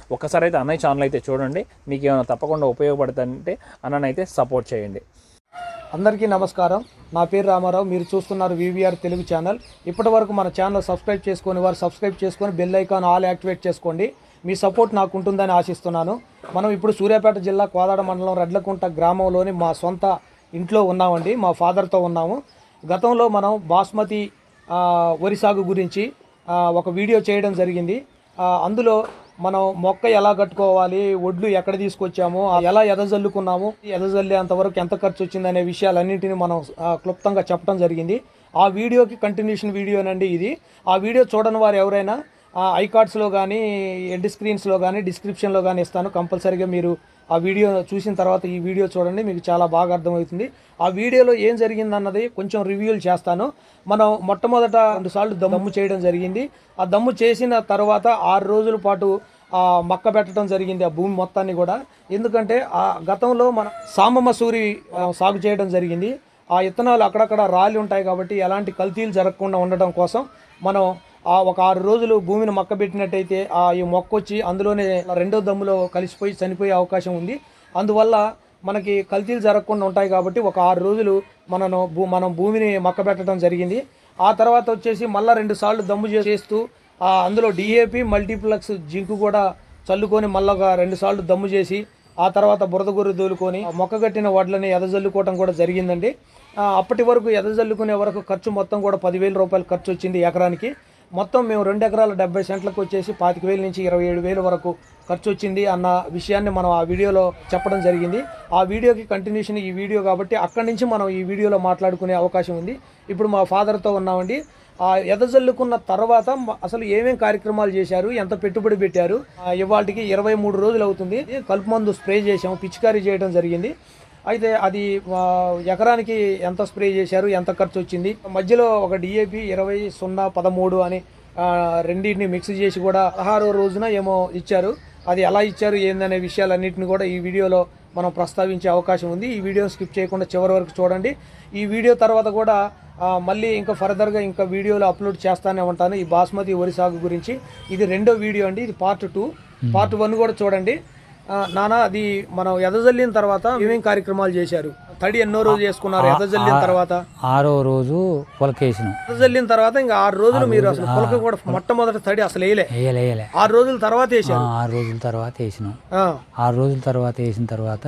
ఒక్కసారి అయితే అన్నయ్య ఛానల్ అయితే చూడండి మీకు ఏమైనా తప్పకుండా ఉపయోగపడుతుందంటే అన్ననైతే సపోర్ట్ చేయండి అందరికీ నమస్కారం నా పేరు రామారావు మీరు చూస్తున్నారు వివిఆర్ తెలుగు ఛానల్ ఇప్పటి వరకు మన ఛానల్ సబ్స్క్రైబ్ చేసుకొని వారు సబ్స్క్రైబ్ చేసుకొని బెల్ ఐకాన్ ఆల్ యాక్టివేట్ చేసుకోండి మీ సపోర్ట్ నాకు ఉంటుందని ఆశిస్తున్నాను మనం ఇప్పుడు సూర్యాపేట జిల్లా కోదాడ మండలం రెడ్లకుంట గ్రామంలోని మా సొంత ఇంట్లో ఉన్నామండి మా ఫాదర్తో ఉన్నాము గతంలో మనం బాస్మతి ఆ, వరి సాగు గురించి ఆ, ఒక వీడియో చేయడం జరిగింది ఆ, అందులో మనం మొక్క ఎలా కట్టుకోవాలి ఒడ్లు ఎక్కడ తీసుకొచ్చాము ఆ ఎలా ఎదజల్లుకున్నాము ఎదజల్లేంత వరకు ఎంత ఖర్చు వచ్చింది అనే విషయాలన్నింటినీ మనం ఆ, క్లుప్తంగా చెప్పడం జరిగింది ఆ వీడియోకి కంటిన్యూషన్ వీడియోనండి ఇది ఆ వీడియో చూడని వారు ఎవరైనా ఐ కార్డ్స్లో కానీ ఎండ్ స్క్రీన్స్లో కానీ డిస్క్రిప్షన్లో కానీ ఇస్తాను కంపల్సరీగా మీరు ఆ వీడియో చూసిన తర్వాత ఈ వీడియో చూడండి మీకు చాలా బాగా అర్థమవుతుంది ఆ వీడియోలో ఏం జరిగిందన్నది కొంచెం రివ్యూలు చేస్తాను మనం మొట్టమొదట రెండు సార్లు దమ్ము చేయడం జరిగింది ఆ దమ్ము చేసిన తర్వాత ఆరు రోజుల పాటు ఆ మక్క పెట్టడం జరిగింది ఆ భూమి మొత్తాన్ని కూడా ఎందుకంటే ఆ గతంలో మన సాంబ మసూరి ఆ, సాగు చేయడం జరిగింది ఆ ఇత్తనాలు అక్కడక్కడ రాళ్ళు ఉంటాయి కాబట్టి ఎలాంటి కల్తీలు జరగకుండా ఉండడం కోసం మనం ఆ ఒక ఆరు రోజులు భూమిని మొక్క పెట్టినట్టయితే ఆ ఈ మొక్క వచ్చి అందులోనే రెండో దమ్ములో కలిసిపోయి చనిపోయే అవకాశం ఉంది అందువల్ల మనకి కల్తీలు జరగకుండా ఉంటాయి కాబట్టి ఒక ఆరు రోజులు మనను భూ మనం భూమిని మొక్క పెట్టడం జరిగింది ఆ తర్వాత వచ్చేసి మళ్ళీ రెండు సార్లు దమ్ము చేస్తూ ఆ అందులో డిఏపి మల్టీప్లెక్స్ జింక్ కూడా చల్లుకొని మళ్ళీ ఒక రెండు సార్లు దమ్ము చేసి ఆ తర్వాత బురద గుర్రు దూలుకొని మొక్క కట్టిన వడ్లని ఎదజల్లుకోవటం కూడా జరిగిందండి ఆ, అప్పటి వరకు ఎదజల్లుకునే వరకు ఖర్చు మొత్తం కూడా పదివేల రూపాయలు ఖర్చు వచ్చింది ఎకరానికి మొత్తం మేము రెండు ఎకరాల డెబ్బై సెంట్లకు వచ్చేసి పాతిక వేల నుంచి ఇరవై ఏడు వేల వరకు ఖర్చు వచ్చింది అన్న విషయాన్ని మనం ఆ వీడియోలో చెప్పడం జరిగింది ఆ వీడియోకి కంటిన్యూషన్ ఈ వీడియో కాబట్టి అక్కడి నుంచి మనం ఈ వీడియోలో మాట్లాడుకునే అవకాశం ఉంది ఇప్పుడు మా ఫాదర్తో ఉన్నామండి ఆ ఎదజల్లుకున్న తర్వాత మ- అసలు ఏమేం కార్యక్రమాలు చేశారు ఎంత పెట్టుబడి పెట్టారు ఇవాళకి ఇరవై మూడు రోజులు అవుతుంది కలుపు మందు స్ప్రే చేసాము పిచికారీ చేయడం జరిగింది అయితే అది ఆ, ఎకరానికి ఎంత స్ప్రే చేశారు ఎంత ఖర్చు వచ్చింది మధ్యలో ఒక డిఏపి ఇరవై సున్నా పదమూడు అని ఆ, రెండింటిని మిక్స్ చేసి కూడా పదహారో రోజున ఏమో ఇచ్చారు అది ఎలా ఇచ్చారు ఏందనే విషయాలన్నింటిని కూడా ఈ వీడియోలో మనం ప్రస్తావించే అవకాశం ఉంది ఈ వీడియో స్కిప్ చేయకుండా చివరి వరకు చూడండి ఈ వీడియో తర్వాత కూడా ఆ, మళ్ళీ ఇంకా ఫర్దర్గా ఇంకా వీడియోలు అప్లోడ్ చేస్తానే ఉంటాను ఈ బాస్మతి వరి సాగు గురించి ఇది రెండో వీడియో అండి ఇది పార్ట్ టూ పార్ట్ వన్ కూడా చూడండి ఆ, నాన్న అది మనం ఎదజల్లిన తర్వాత ఏమేం కార్యక్రమాలు చేశారు తడి ఎన్నో రోజులు చేసుకున్నారు ఎదజల్లిన తర్వాత ఆరో రోజు పొలకేసినాం ఎదజల్లిన తర్వాత ఇంకా ఆరు రోజులు మీరు అసలు పొలక కూడా మొట్టమొదటి తడి అసలు వేయలే వేయలే వేయలే ఆరు రోజుల తర్వాత వేసారు ఆరు రోజుల తర్వాత వేసినాం ఆ, ఆరు రోజుల తర్వాత వేసిన తర్వాత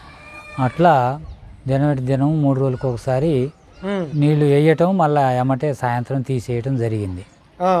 అట్లా దినమటి దినం మూడు రోజులకు ఒకసారి ఉమ్, నీళ్లు వేయటం మళ్ళీ ఎమ్మటే సాయంత్రం తీసేయటం జరిగింది ఆ,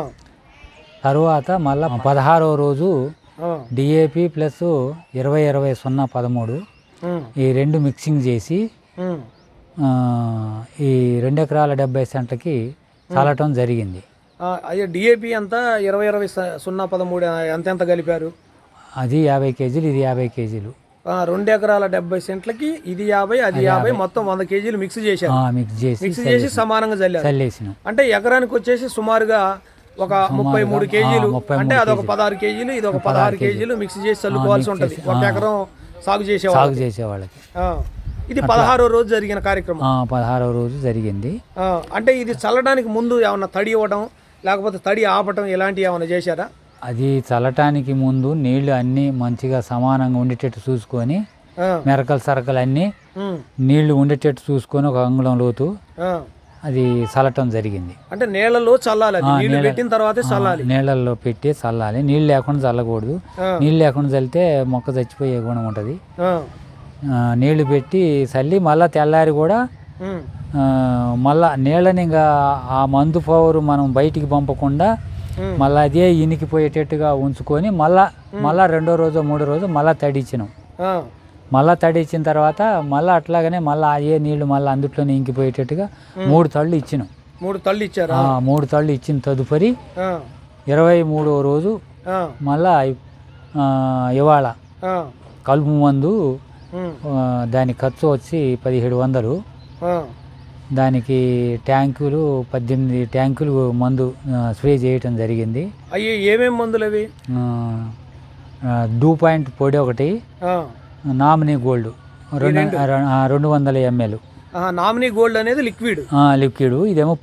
తరువాత మళ్ళీ పదహారో రోజు ఆ, డిఏపి ప్లస్ ఇరవై ఇరవై సున్నా పదమూడు ఉమ్, ఈ రెండు మిక్సింగ్ చేసి ఉమ్. ఆ, ఈ రెండు ఎకరాల డెబ్బై సెంట్లకి చల్లటం జరిగింది ఆ, అయ్యో డిఏపి అంతా ఇరవై ఇరవై స- సున్నా పదమూడు ఎంత ఎంత కలిపారు అది యాభై కేజీలు ఇది యాభై కేజీలు ఆ, రెండు ఎకరాల డెబ్బై సెంట్లకి ఇది యాభై అది యాభై మొత్తం వంద కేజీలు మిక్స్ చేశారు ఆ, మిక్స్ చేసి మిక్స్ చేసి సమానంగా చల్లారు చల్లేసినాం అంటే ఎకరానికి వచ్చేసి సుమారుగా ఒక ముప్పై మూడు కేజీలు ముప్పై అంటే అదొక పదహారు కేజీలు ఇది ఒక పదహారు కేజీలు మిక్స్ చేసి చల్లుకోవాల్సి ఉంటుంది ఒక ఎకరం సాగు చేసేవాళ్ళు సాగు చేసే వాళ్ళకి ఆ, ఇది పదహారో రోజు జరిగిన కార్యక్రమం ఆ, పదహారవ రోజు జరిగింది ఆ, అంటే ఇది చల్లడానికి ముందు ఏమన్నా తడి ఇవ్వడం లేకపోతే తడి ఆపటం ఇలాంటివి ఏమైనా చేశారా అది చల్లటానికి ముందు నీళ్లు అన్నీ మంచిగా సమానంగా ఉండేటట్టు చూసుకొని ఆ, మెరకలు సరకలు అన్నీ ఉమ్, నీళ్లు ఉండేటట్టు చూసుకొని ఒక అంగుళం లోతు ఆ. అది చల్లటం జరిగింది అంటే నీళ్ళలో చల్లాలి అది నీళ్లు పెట్టిన తర్వాతే చల్లాలి నీళ్ళల్లో పెట్టి చల్లాలి నీళ్ళు లేకుండా చల్లకూడదు ఆ. నీళ్ళు లేకుండా చల్లితే మొక్క చచ్చిపోయే గుణం ఉంటుంది ఆ, నీళ్లు పెట్టి చల్లి మళ్ళీ తెల్లారి కూడా ఉమ్, ఆ, మళ్ళా నీళ్ళని ఇంకా ఆ మందు పవర్ మనం బయటికి పంపకుండా ఉమ్. మళ్ళీ అదే ఇనికిపోయేటట్టుగా ఉంచుకొని మళ్ళా మళ్ళా రెండో రోజు మూడో రోజు మళ్ళా తడిచ్చినాం ఆ, మళ్ళా తడిచ్చిన తర్వాత మళ్ళీ అట్లాగనే మళ్ళీ అయ్యే నీళ్లు మళ్ళీ అందుట్లోనే ఇంకిపోయేటట్టుగా మూడు తళ్ళు ఇచ్చినాం మూడు తళ్ళు ఇచ్చారా ఆ, మూడు తళ్ళు ఇచ్చిన తదుపరి ఆ, ఇరవై మూడో రోజు ఆ, మళ్ళా ఆ, ఇవాళ ఆ, కలుపు మందు ఉమ్, ఆ, దాని ఖర్చు వచ్చి పదిహేడు వందలు ఆ, దానికి ట్యాంకులు పద్దెనిమిది ట్యాంకులు మందు ఆ, స్ప్రే చేయటం జరిగింది అయ్యి ఏమేం మందులు అవి ఆ, ఆ, డూ పాయింట్ పొడి ఒకటి ఆ, నామినీ గోల్డ్ రెండు ఆ, రెండు వందల ఎంఎల్ ఆహా, నామినీ గోల్డ్ అనేది లిక్విడ్ లిక్విడ్ ఇదేమో పొడి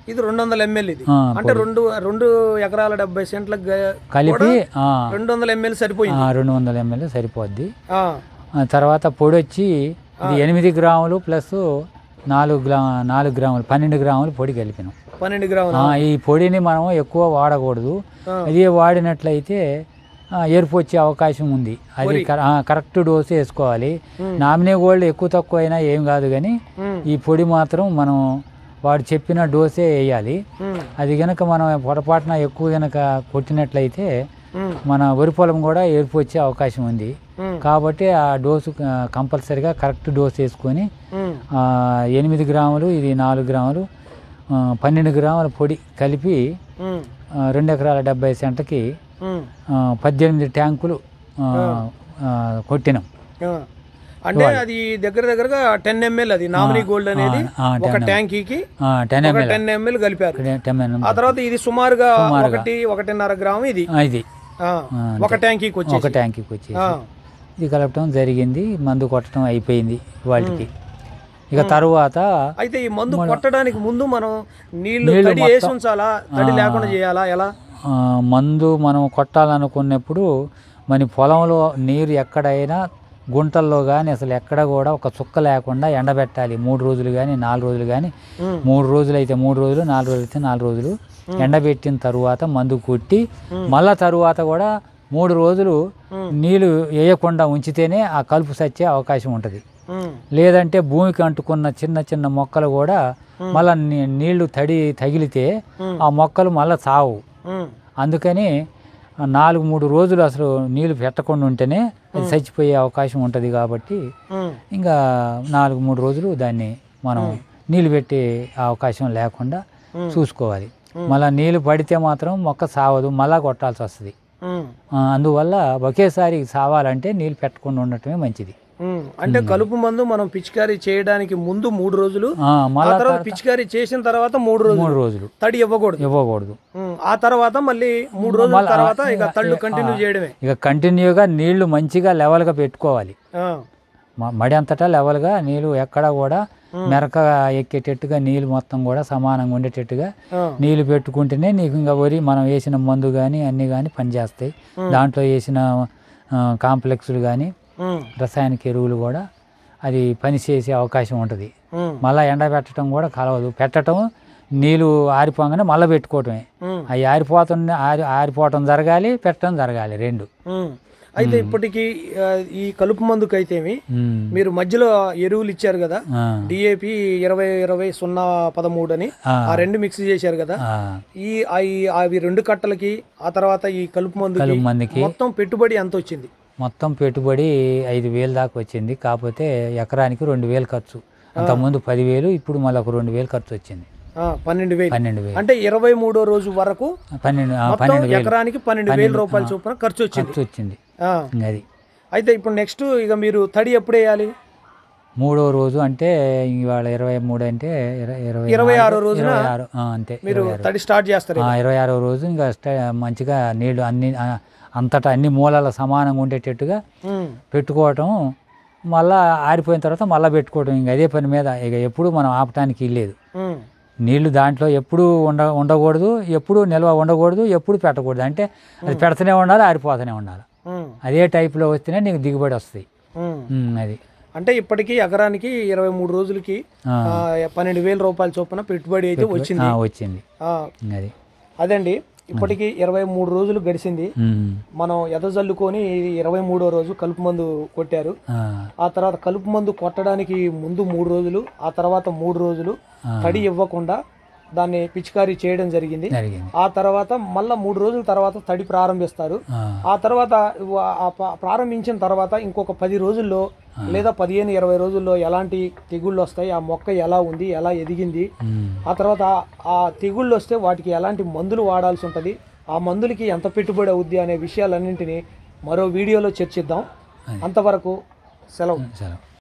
ఇది రెండు వందల ఎంఎల్ ఇది ఆ, అంటే రెండు రెండు ఎకరాల డెబ్బై సెంట్లకు గ- కలిపి ఆ, రెండు వందల ఎంఎల్ సరిపోయింది ఆ, రెండు వందల ఎంఎల్ సరిపోద్ది ఆ, ఆ తర్వాత పొడి వచ్చి ఇది ఎనిమిది గ్రాములు ప్లస్ నాలుగు గ్రా నాలుగు గ్రాములు పన్నెండు గ్రాములు పొడి కలిపినాం పన్నెండు గ్రాములు ఆ, ఈ పొడిని మనం ఎక్కువ వాడకూడదు ఆ. అదే వాడినట్లయితే ఆ, ఎరుపు వచ్చే అవకాశం ఉంది అది కర- ఆ, కరెక్ట్ డోసు వేసుకోవాలి నామినీ గోల్డ్ ఎక్కువ తక్కువ అయినా ఏం కాదు కానీ ఉమ్, ఈ పొడి మాత్రం మనం వాడు చెప్పిన డోసే వేయాలి ఉమ్, అది గనక మనం పొరపాటున ఎక్కువ గనక కొట్టినట్లయితే ఉమ్, మన వరి పొలం కూడా ఎరుపు వచ్చే అవకాశం ఉంది ఉమ్, కాబట్టి ఆ డోసు ఆ, కంపల్సరిగా కరెక్ట్ డోస్ వేసుకొని ఉమ్, ఆ, ఎనిమిది గ్రాములు ఇది నాలుగు గ్రాములు ఆ, పన్నెండు గ్రాముల పొడి కలిపి ఉమ్, ఆ, రెండు ఎకరాల డెబ్బై సెంటకి ఉమ్. ఆ, పద్దెనిమిది ట్యాంకులు ఆ, ఆ, కొట్టినాం ఆ. అంటే అది దగ్గర దగ్గరగా టెన్ ఎంఎల్ అది నామినీ గోల్డ్ అనేది ఆ, ఒక ట్యాంకీకి టెన్ ఒక ఎంఎల్ టెన్ ఎంఎల్ కలిపారు టెన్ ఎంఎల్ ఆ తర్వాత ఇది సుమారుగా ఒకటి ఒకటిన్నర గ్రాము ఇది ఇది ఆ, ఒక ట్యాంకీకి వచ్చి ఒక ట్యాంకీకి వచ్చేసి ఇది కలపటం జరిగింది మందు కొట్టడం అయిపోయింది వాళ్ళకి ఇక తరువాత అయితే ఈ మందు కొట్టడానికి ముందు మనం నీళ్లు తడి వేసి ఉంచాలా తడి లేకుండా చేయాలా ఎలా ఆ, మందు మనం కొట్టాలనుకున్నప్పుడు మన పొలంలో నీరు ఎక్కడైనా గుంటల్లో కానీ అసలు ఎక్కడ కూడా ఒక చుక్క లేకుండా ఎండబెట్టాలి మూడు రోజులు కానీ నాలుగు రోజులు కానీ ఉమ్, మూడు రోజులు అయితే మూడు రోజులు నాలుగు రోజులు అయితే నాలుగు రోజులు ఎండబెట్టిన తరువాత మందు కొట్టి మళ్ళా తరువాత కూడా మూడు రోజులు నీళ్లు వేయకుండా ఉంచితేనే ఆ కలుపు సచ్చే అవకాశం ఉంటుంది ఉమ్, లేదంటే భూమికి అంటుకున్న చిన్న చిన్న మొక్కలు కూడా మళ్ళా నీ- నీళ్లు తడి తగిలితే ఉమ్. ఆ మొక్కలు మళ్ళా చావు ఉమ్, అందుకని ఆ నాలుగు మూడు రోజులు అసలు నీళ్లు పెట్టకుండా ఉంటేనే అది చచ్చిపోయే అవకాశం ఉంటుంది కాబట్టి ఉమ్, ఇంకా నాలుగు మూడు రోజులు దాన్ని మనం నీళ్లు పెట్టే అవకాశం లేకుండా చూసుకోవాలి మళ్ళీ నీళ్లు పడితే మాత్రం మొక్క సావదు మళ్ళా కొట్టాల్సి వస్తుంది ఉమ్, ఆ, అందువల్ల ఒకేసారి సావాలంటే నీళ్ళు పెట్టకుండా ఉండటమే మంచిది ఉమ్. అంటే కలుపు మందు మనం పిచికారీ చేయడానికి ముందు మూడు రోజులు ఆ, ఆ మళ్ళా తర్వాత పిచికారీ చేసిన తర్వాత మూడు రోజులు మూడు రోజులు తడి ఇవ్వకూడదు ఇవ్వకూడదు ఉమ్, ఆ తర్వాత మళ్ళీ మూడు రోజుల మళ్ళా- తర్వాత ఇక ఇక- తళ్ళు ఇక- కంటిన్యూ చేయడమే ఇక కంటిన్యూగా నీళ్లు మంచిగా లెవెల్గా పెట్టుకోవాలి ఆ, మ- మడి అంతటా లెవెల్గా నీళ్ళు ఎక్కడ కూడా మెరక ఎక్కేటట్టుగా నీళ్ళు మొత్తం కూడా సమానంగా ఉండేటట్టుగా ఆ, నీళ్ళు పెట్టుకుంటేనే నీకు ఇంకా వరి మనం వేసిన మందు కానీ అన్నీ కానీ పనిచేస్తాయి దాంట్లో వేసిన ఆ, కాంప్లెక్స్లు కానీ ఉమ్, రసాయనిక ఎరువులు కూడా అది పనిచేసే అవకాశం ఉంటుంది ఉమ్, మళ్ళీ ఎండ పెట్టడం కూడా కలవదు పెట్టడం నీళ్ళు ఆరిపోగానే మళ్ళీ పెట్టుకోవటమే ఉమ్, అవి ఆరిపోతున్న ఆరి ఆరిపోవటం జరగాలి పెట్టడం జరగాలి రెండు ఉమ్. అయితే ఇప్పటికి ఆ, ఈ కలుపు మందుకైతేమి ఉమ్. మీరు మధ్యలో ఎరువులు ఇచ్చారు కదా ఆ, డిఏపి ఇరవై ఇరవై సున్నా పదమూడు అని ఆ, ఆ రెండు మిక్స్ చేశారు కదా ఆ. ఈ ఆ- ఈ అవి రెండు కట్టలకి ఆ తర్వాత ఈ కలుపు మందుకి కలుపు మందికి మొత్తం పెట్టుబడి ఎంత వచ్చింది మొత్తం పెట్టుబడి ఐదు వేలు దాకా వచ్చింది కాకపోతే ఎకరానికి రెండు వేలు ఖర్చు అంతకుముందు పదివేలు ఇప్పుడు మళ్ళీ ఒక రెండు వేలు ఖర్చు వచ్చింది ఆ, పన్నెండు వేలు పన్నెండు వేలు అంటే ఇరవై మూడో రోజు వరకు పన్నెండు ఆ, మొత్తం పన్నెండు వేలు ఎకరానికి పన్నెండు వేల రూపాయల చొప్పున ఖర్చు వచ్చింది ఖర్చు వచ్చింది ఆ, ఇంకా అది అయితే ఇప్పుడు నెక్స్ట్ ఇక మీరు తడి ఎప్పుడు వేయాలి మూడో రోజు అంటే ఇవాళ ఇరవై మూడు అంటే ఇర- ఇరవై ఇరవై ఆరో నాలుగు, రోజున ఇరవై ఆరు ఆ, అంతే మీరు ఇరవై ఆరు. తడి స్టార్ట్ చేస్తారు ఆ, ఇరవై ఆరో రోజు ఇంకా స్ట- మంచిగా నీళ్లు అన్ని ఆ, అంతటా అన్ని మూలాల సమానంగా ఉండేటట్టుగా ఉమ్, పెట్టుకోవటం మళ్ళా ఆరిపోయిన తర్వాత మళ్ళీ పెట్టుకోవటం ఇంకా అదే పని మీద ఇక ఎప్పుడు మనం ఆపటానికి లేదు ఉమ్, నీళ్లు దాంట్లో ఎప్పుడు ఉండ ఉండకూడదు ఎప్పుడు నిల్వ ఉండకూడదు ఎప్పుడు పెట్టకూడదు అంటే అది పెడుతూనే ఉండాలి ఆరిపోతూనే ఉండాలి ఉమ్, అదే టైప్లో వస్తేనే నీకు దిగుబడి వస్తాయి ఉమ్. ఉమ్, అది అంటే ఇప్పటికి ఎకరానికి ఇరవై మూడు రోజులకి ఆ, ఆ, పన్నెండు వేల రూపాయల చొప్పున పెట్టుబడి అయితే వచ్చింది ఆ, వచ్చింది ఆ, అది అదండి ఇప్పటికి ఇరవై మూడు రోజులు గడిచింది ఉమ్, మనం ఎదజల్లుకొని ఇరవై మూడో రోజు కలుపు మందు కొట్టారు ఆ, ఆ తర్వాత కలుపు మందు కొట్టడానికి ముందు మూడు రోజులు ఆ తర్వాత మూడు రోజులు ఆ. తడి ఇవ్వకుండా దాన్ని పిచికారీ చేయడం జరిగింది జరిగింది ఆ తర్వాత మళ్ళా మూడు రోజుల తర్వాత తడి ప్రారంభిస్తారు ఆ, ఆ తర్వాత వ- ఆ ప- ప్రారంభించిన తర్వాత ఇంకొక పది రోజుల్లో లేదా పదిహేను ఇరవై రోజుల్లో ఎలాంటి తెగుళ్ళు వస్తాయి ఆ మొక్క ఎలా ఉంది ఎలా ఎదిగింది ఉమ్, ఆ తర్వాత ఆ- ఆ తెగుళ్ళు వస్తే వాటికి ఎలాంటి మందులు వాడాల్సి ఉంటుంది ఆ మందులకి ఎంత పెట్టుబడి అవుద్ది అనే విషయాలన్నింటినీ మరో వీడియోలో చర్చిద్దాం అంతవరకు సెలవు సరే